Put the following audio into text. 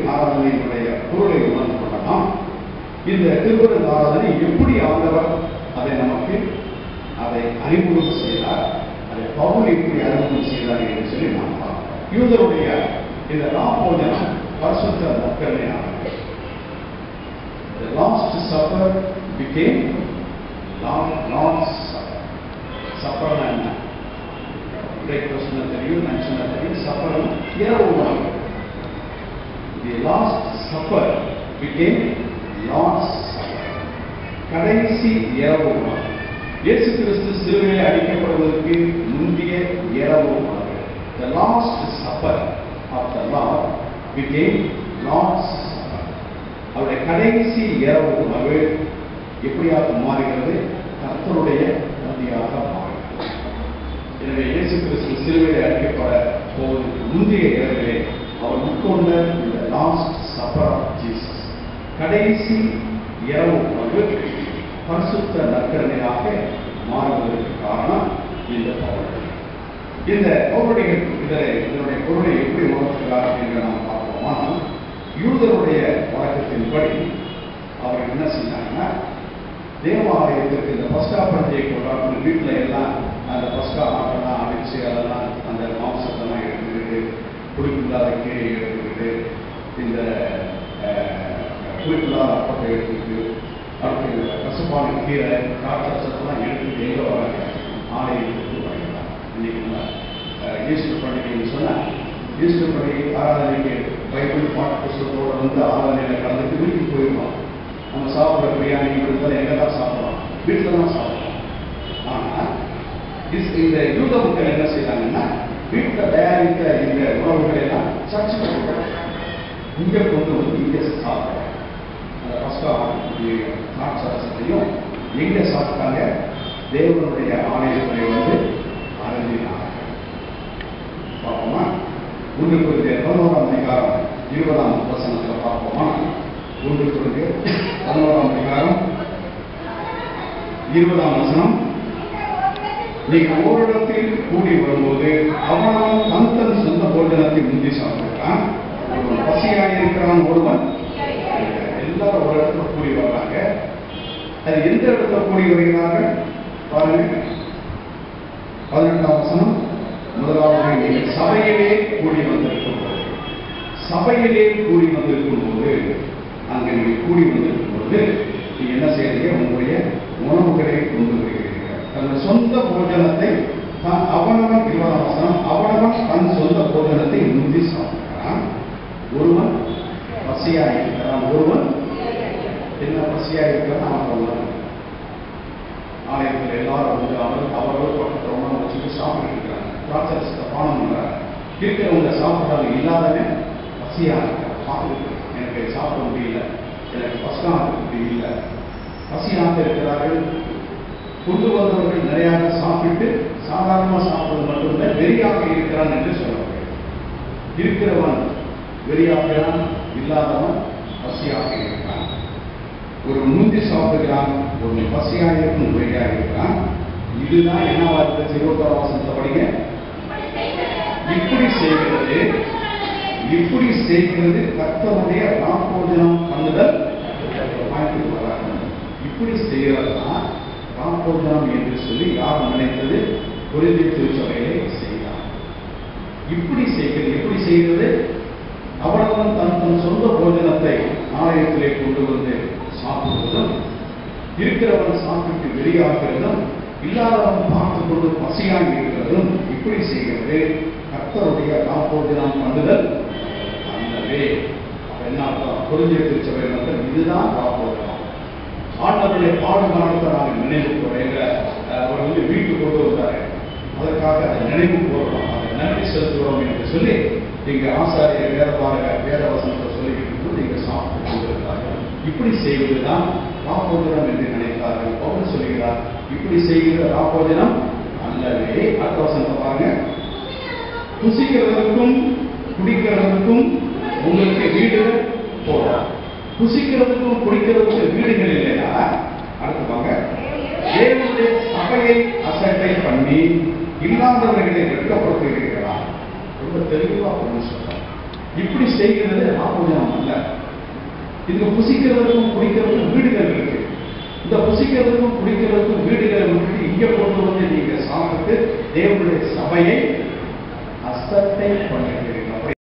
ஆராதனையினுடைய பொருளை உணர்ந்து கொள்ளலாம் இந்த திருவிருந்த ஆராதனை எப்படி ஆண்டவர் அதை நமக்கு அதை அறிமுகம் செய்தார் அதை பவுல் எப்படி அறிமுகம் செய்தார் என்று சொல்லி நாம் பார்க்கிறோம் யூதருடைய இந்த ராப்போஜனம் பரிசுத்த மக்களையானது The last supper became Lord, Lord's supper. Supper என்ன பிரேக்ஃபாஸ்ட் தெரியும் லஞ்ச் தெரியும் சப்பர் இரவு உணவு the last supper became Lord's supper கடைசி இரவு உணவு இயேசு கிறிஸ்து சிலுவையில் அடிக்கப்படுவதற்கு முந்தைய இரவு உணவு the last supper of the Lord became Lord's supper அவருடைய கடைசி இரவு உணவு எப்படியாக மாறுகிறது கர்த்தருடைய பந்தியாக மாறுகிறது எனவே இயேசு கிறிஸ்து சிலுவையில் அடிக்கப்பட போவதற்கு முந்தைய இரவிலே அவர் உட்கொண்ட இந்த லாஸ்ட் சப்பர் ஆஃப் ஜீசஸ் கடைசி இரவு உணவு பரிசுத்த நற்கரணையாக மாறுவதற்கு காரணம் இந்த பவுல் இந்த பவுலுடைய இதை இதனுடைய பொருளை எப்படி உணர்த்துகிறார் என்று நாம் பார்ப்போமா யூதருடைய வழக்கத்தின்படி அவர் என்ன செஞ்சாங்கன்னா தேவாலயத்திற்கு இந்த பஸ்கா பண்டிகை கொண்டாடணும் வீட்டில் எல்லாம் அந்த பஸ்கா ஆட்டெல்லாம் அடிச்சு அதெல்லாம் அந்த மாம்சத்தெல்லாம் எடுத்துக்கிட்டு புளிப்பில்லாத கீரையை எடுத்துக்கிட்டு இந்த புளிப்பில்லாத அப்பத்தை எடுத்துக்கிட்டு அடுத்து இந்த கசப்பான கீரை காற்றச்சத்தெல்லாம் எடுத்துக்கிட்டு எங்கே வராங்க ஆலயத்துக்கு வராங்க இன்னைக்கு நம்ம அஹ், ஈஸ்டர் பண்டிகைன்னு சொன்னால் ஈஸ்டர் பண்டிகை ஆராதனைக்கு பைபிள் பாட்டு புஸ்தகத்தோட வந்து ஆராதனையில் கலந்துட்டு வீட்டுக்கு போயிடுவோம் நம்ம சாப்பிட்ற பிரியாணி இருந்தால் எங்கே தான் சாப்பிட்றோம் வீட்டில் தான் சாப்பிட்றோம் ஆனால் இஸ் இந்த யூத மக்கள் என்ன செய்தாங்கன்னா வீட்டில் தயாரித்த இந்த உணவுகளை எல்லாம் சர்ச்சுக்கு இங்கே கொண்டு வந்து இங்கே சாப்பிட்றாங்க அந்த பஸ்கா நாட்சரசத்தையும் எங்கே சாப்பிட்டாங்க தேவனுடைய ஆலயத்தை வந்து அருந்தினாங்க பார்ப்போமா ஒன்று குறித்த பதினோராம் அதிகாரம் இருபதாம் வசனத்தில் பார்ப்போமா ஒன்று குறித்து பதினோராம் அதிகாரம் இருபதாம் வசனம் நீங்கள் ஓரிடத்தில் கூடி வரும்போது அவனும் தன் தன் சொந்த போஜனத்தை முந்தி சாப்பிட்டான் ஒருவன் பசியாக இருக்கிறான் ஒருவன் எல்லாரும் ஒரு இடத்துல கூடி வர்றாங்க அது எந்த இடத்துல கூடி வருகிறார்கள் பாருங்க பதினெட்டாம் வசனம் முதலாவது நீங்கள் சபையிலே கூடி வந்திருக்கும் போது சபையிலே கூடி வந்திருக்கும் போது அங்கே நீங்கள் கூடி வந்திருக்கும் போது நீங்க என்ன செய்யறீங்க உங்களுடைய உணவுகளை கொண்டு வருகிறீர்கள் தன் சொந்த போஜனத்தை தான் அவனவன் இருபதாம் வசனம் அவனவன் தன் சொந்த போஜனத்தை முந்தி சாப்பிடுகிறான் ஒருவன் பசியா இருக்கிறான் ஒருவன் என்ன பசியா இருக்கிறான் அவன் உள்ளவன் ஆலயத்தில் எல்லாரும் வந்து அவர் அவரோட பக்கத்தில் உணவு வச்சுட்டு சாப்பிட்டு இருக்கிறாங்க பிரார்த்தனை பானம் பண்றாங்க இருக்கிறவங்க சாப்பிட்றாங்க இல்லாதவன் பசியா இருக்கிறான் சாப்பிட்டு எனக்கு சாப்பிட முடியல எனக்கு பசியாக முடியல பசியாக இருக்கிறார்கள் கொண்டு வந்தவர்கள் நிறையாக சாப்பிட்டு சாதாரணமாக சாப்பிடுவது மட்டுமில்லை வெறியாக இருக்கிறான் என்று சொல்லுவார்கள் இருக்கிறவன் வெறியாகிறான் இல்லாதவன் பசியாக இருக்கிறான் ஒரு முந்தி சாப்பிடுகிறான் ஒரு பசியாக இருக்கும் வெறியாக இருக்கிறான் இதுதான் என்னவா இருக்கு இருபத்தாறு வாசனத்தை படிங்க இப்படி செய்கிறது இப்படி செய்கிறது கர்த்தருடைய ராப்போஜனம் பண்ணுதல் வாய்ப்பு வராங்க இப்படி செய்கிறதா ராப்போஜனம் என்று சொல்லி யார் நினைத்தது குருதி திருச்சபையிலே செய்தார் இப்படி செய்கிறது எப்படி செய்கிறது அவனவன் தன் தன் சொந்த போஜனத்தை ஆலயத்திலே கொண்டு வந்து சாப்பிடுவதும் இருக்கிறவன் சாப்பிட்டு வெளியாகிறதும் இல்லாதவன் பார்த்து கொண்டு பசியாக இருக்கிறதும் இப்படி செய்கிறது கர்த்தருடைய ராப்போஜனம் பண்ணுதல் அல்லவே அப்ப என்ன அர்த்தம் குருந்திய திருச்சபை மக்கள் இதுதான் ராப்போஜனம் ஆண்டவருடைய பாடுகாலத்தை நாங்கள் நினைவு கூறுகிற அவர் வந்து வீட்டுக்கு கொண்டு வந்தாரு அதற்காக அதை நினைவு கூறுறோம் அதை நன்றி செலுத்துகிறோம் என்று சொல்லி இங்க ஆசாரியர் வேதபாரக வேத வசனத்தை சொல்லிக்கிட்டு இருந்து இங்க சாப்பிட்டு கொண்டிருக்கிறார்கள் இப்படி செய்வதுதான் ராப்போஜனம் என்று நினைத்தார்கள் பவுல் சொல்கிறார் இப்படி செய்கிற ராப்போஜனம் அல்லவே அடுத்த வசனத்தை பாருங்க புசிக்கிறதுக்கும் குடிக்கிறதுக்கும் உங்களுக்கு வீடுகள் போதும் புசிக்கிறதுக்கும் குடிக்கிறதுக்கும் வீடுகள் இல்லையா அடுத்து வாங்க தேவனுடைய சபையை அசட்டை பண்ணி இல்லாதவர்களை வெட்கப்படுத்துகிறீர்களா ரொம்ப தெளிவா பொண்ணு சொல்றாங்க இப்படி செய்கிறது ராபோஜனம் அல்ல இதுக்கு புசிக்கிறதுக்கும் குடிக்கிறதுக்கும் வீடுகள் இருக்கு இந்த புசிக்கிறதுக்கும் குடிக்கிறதுக்கும் வீடுகளை விட்டு இங்க கொண்டு வந்து நீங்க சாப்பிட்டு தேவனுடைய சபையை அசட்டை பண்ணுகிறீர்கள் அப்படி